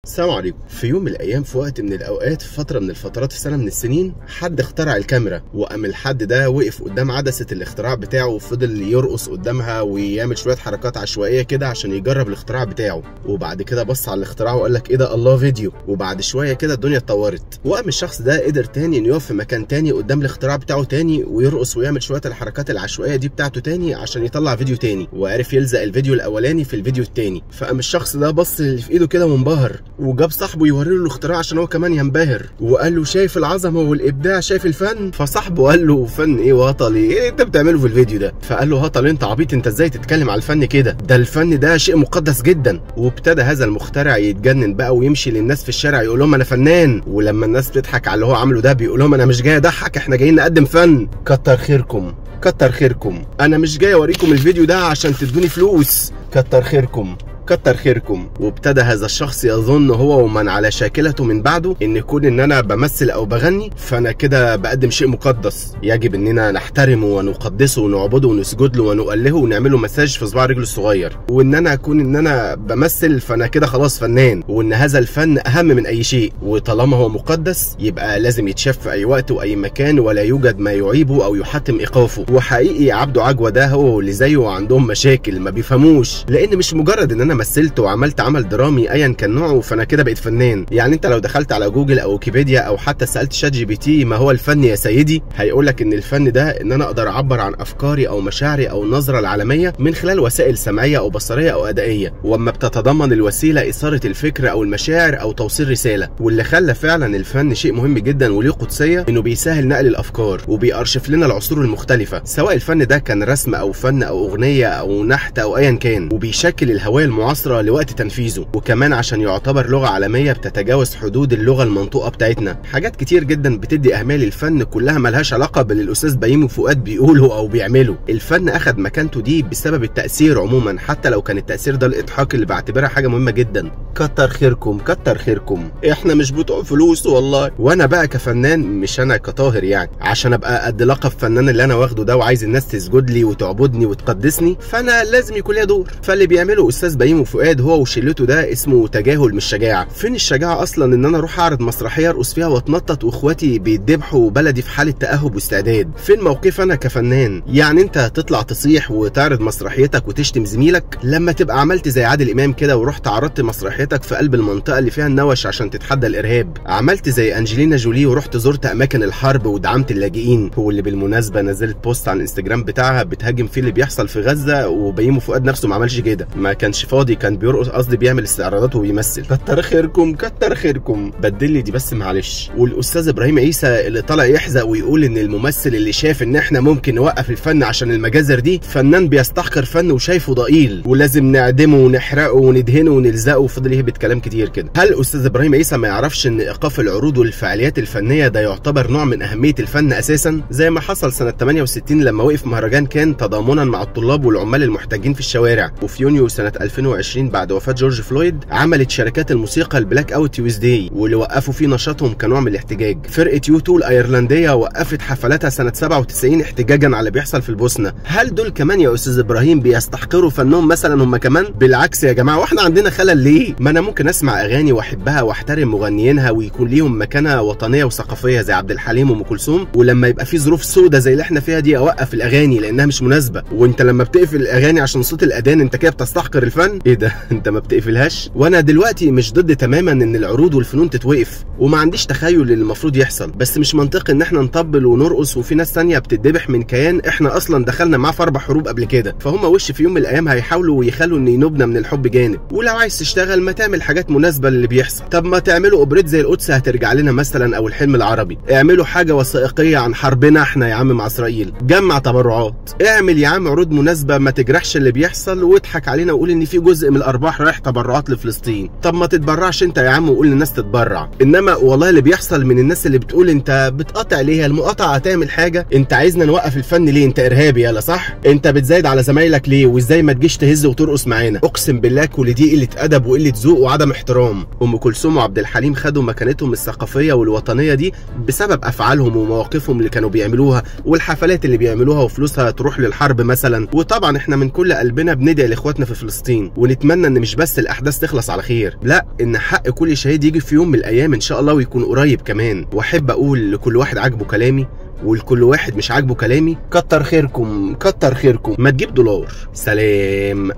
السلام عليكم في يوم من الايام في وقت من الاوقات في فتره من الفترات في سنه من السنين حد اخترع الكاميرا وقام الحد ده وقف قدام عدسه الاختراع بتاعه وفضل يرقص قدامها ويعمل شويه حركات عشوائيه كده عشان يجرب الاختراع بتاعه وبعد كده بص على الاختراع وقال لك ايه ده الله فيديو وبعد شويه كده الدنيا اتطورت وقام الشخص ده قدر تاني انه يقف في مكان تاني قدام الاختراع بتاعه تاني ويرقص ويعمل شويه الحركات العشوائيه دي بتاعته تاني عشان يطلع فيديو تاني وعرف يلزق الفيديو الاولاني في الفيديو التاني فقام الشخص ده بص اللي في ايده كده وانبهر وجاب صاحبه يوري له الاختراع عشان هو كمان ينبهر وقال له شايف العظمه والابداع شايف الفن فصاحبه قال له فن ايه وهطلي ايه انت بتعمله في الفيديو ده فقال له هطل انت عبيط انت ازاي تتكلم على الفن كده ده الفن ده شيء مقدس جدا وابتدى هذا المخترع يتجنن بقى ويمشي للناس في الشارع يقول لهم انا فنان ولما الناس بتضحك على اللي هو عامله ده بيقول لهم انا مش جاي اضحك احنا جايين نقدم فن كتر خيركم كتر خيركم انا مش جاي اوريكم الفيديو ده عشان تدوني فلوس كتر خيركم كتر خيركم وابتدى هذا الشخص يظن هو ومن على شاكلته من بعده ان كون ان انا بمثل او بغني فانا كده بقدم شيء مقدس يجب اننا نحترمه ونقدسه ونعبده ونسجد له ونؤلهه ونعمل له مساج في صباع رجله الصغير وان انا اكون ان انا بمثل فانا كده خلاص فنان وان هذا الفن اهم من اي شيء وطالما هو مقدس يبقى لازم يتشاف في اي وقت واي مكان ولا يوجد ما يعيبه او يحتم ايقافه وحقيقي عبده عجوه ده هو واللي زيه عندهم مشاكل ما بيفهموش لان مش مجرد ان انا مثلت وعملت عمل درامي ايا كان نوعه فانا كده بقيت فنان يعني انت لو دخلت على جوجل او ويكيبيديا او حتى سالت شات جي بي تي ما هو الفن يا سيدي هيقول لك ان الفن ده ان انا اقدر اعبر عن افكاري او مشاعري او النظره العالميه من خلال وسائل سمعيه او بصريه او ادائيه واما بتتضمن الوسيله اثاره الفكر او المشاعر او توصيل رساله واللي خلى فعلا الفن شيء مهم جدا وليه قدسيه انه بيسهل نقل الافكار وبيأرشف لنا العصور المختلفه سواء الفن ده كان رسم او فن او اغنيه او نحت او ايا كان وبيشكل الهويه المعاصره لوقت تنفيذه وكمان عشان يعتبر لغه عالميه بتتجاوز حدود اللغه المنطوقه بتاعتنا حاجات كتير جدا بتدي اهميه للفن كلها ملهاش علاقه باللي الاستاذ بيومي فؤاد بيقوله او بيعمله الفن اخد مكانته دي بسبب التاثير عموما حتى لو كان التاثير ده الاضحاك اللي بعتبرها حاجه مهمه جدا كتر خيركم كتر خيركم احنا مش بتوع فلوس والله وانا بقى كفنان مش انا كطاهر يعني عشان ابقى قد لقب فنان اللي انا واخده ده وعايز الناس تسجد لي وتعبدني وتقدسني فانا لازم يكون ليا دور فاللي بيعمله استاذ بيومي فؤاد هو وشلته ده اسمه تجاهل مش شجاعه فين الشجاعه اصلا ان انا اروح اعرض مسرحيه ارقص فيها واتنطط واخواتي بيتذبحوا وبلدي في حاله تاهب واستعداد فين موقف انا كفنان يعني انت تطلع تصيح وتعرض مسرحيتك وتشتم زميلك لما تبقى عملت زي عادل امام كده ورحت عرضت مسرحيتك في قلب المنطقه اللي فيها النوش عشان تتحدى الارهاب عملت زي انجلينا جولي ورحت زرت اماكن الحرب ودعمت اللاجئين هو اللي بالمناسبه نزلت بوست على الانستجرام بتاعها بتهاجم فيه اللي بيحصل في غزه وبيومي فؤاد نفسه ما عملش كده ما كانش فاضي كان بيرقص قصدي بيعمل استعراضات وبيمثل كتر خيركم كتر خيركم بدل لي دي بس معلش والاستاذ ابراهيم عيسى اللي طالع يحزق ويقول ان الممثل اللي شاف ان احنا ممكن نوقف الفن عشان المجازر دي فنان بيستحقر فن وشايفه ضئيل ولازم نعدمه ونحرقه وندهنه ونلزقه وفضل يهبط كلام كتير كده هل استاذ ابراهيم عيسى ما يعرفش ان ايقاف العروض والفعاليات الفنيه ده يعتبر نوع من اهميه الفن اساسا زي ما حصل سنه 68 لما وقف مهرجان كان تضامنا مع الطلاب والعمال المحتاجين في الشوارع وفي يونيو سنه 2020 بعد وفاه جورج فلويد عملت شركات الموسيقى البلاك اوت تيوزداي واللي وقفوا فيه نشاطهم كنوع من الاحتجاج فرقه يو 2 الايرلنديه وقفت حفلاتها سنه 97 احتجاجا على اللي بيحصل في البوسنه هل دول كمان يا استاذ ابراهيم بيستحقروا فنهم مثلا هم كمان بالعكس يا جماعه واحنا عندنا خلل ليه ما انا ممكن اسمع اغاني واحبها واحترم مغنيينها ويكون ليهم مكانه وطنيه وثقافيه زي عبد الحليم وام كلثوم ولما يبقى في ظروف سودة زي اللي احنا فيها دي اوقف الاغاني لانها مش مناسبه وانت لما بتقفل الاغاني عشان صوت الاذان انت كده بتستحقر الفن ايه ده انت ما بتقفلهاش وانا دلوقتي مش ضد تماما ان العروض والفنون تتوقف وما عنديش تخيل اللي المفروض يحصل بس مش منطقي ان احنا نطبل ونرقص وفي ناس تانية بتتذبح من كيان احنا اصلا دخلنا معاه في اربع حروب قبل كده فهم وش في يوم من الايام هيحاولوا ويخلوا ان ينوبنا من الحب جانب ولو عايز تشتغل ما تعمل حاجات مناسبه للي بيحصل طب ما تعملوا اوبريت زي القدس هترجع لنا مثلا او الحلم العربي اعملوا حاجه وثائقيه عن حربنا احنا يا عم مع اسرائيل جمع تبرعات اعمل يا عم عروض مناسبه ما تجرحش اللي بيحصل واضحك علينا وقول ان في جزء من الارباح رايح تبرعات لفلسطين طب ما تتبرعش انت يا عم وقول للناس تتبرع انما والله اللي بيحصل من الناس اللي بتقول انت بتقاطع ليه المقاطعه هتعمل حاجه انت عايزنا نوقف الفن ليه انت ارهابي يلا صح انت بتزايد على زمايلك ليه وازاي ما تجيش تهز وترقص معانا اقسم بالله كل دي قله ادب وقله ذوق وعدم احترام ام كلثوم وعبد الحليم خدوا مكانتهم الثقافيه والوطنيه دي بسبب افعالهم ومواقفهم اللي كانوا بيعملوها والحفلات اللي بيعملوها وفلوسها تروح للحرب مثلا وطبعا احنا من كل قلبنا بندعي لاخواتنا في فلسطين ونتمنى ان مش بس الاحداث تخلص على خير لا ان حق كل شهيد يجي في يوم من الايام ان شاء الله ويكون قريب كمان واحب اقول لكل واحد عاجبه كلامي ولكل واحد مش عاجبه كلامي كتر خيركم كتر خيركم ما تجيب دولار سلام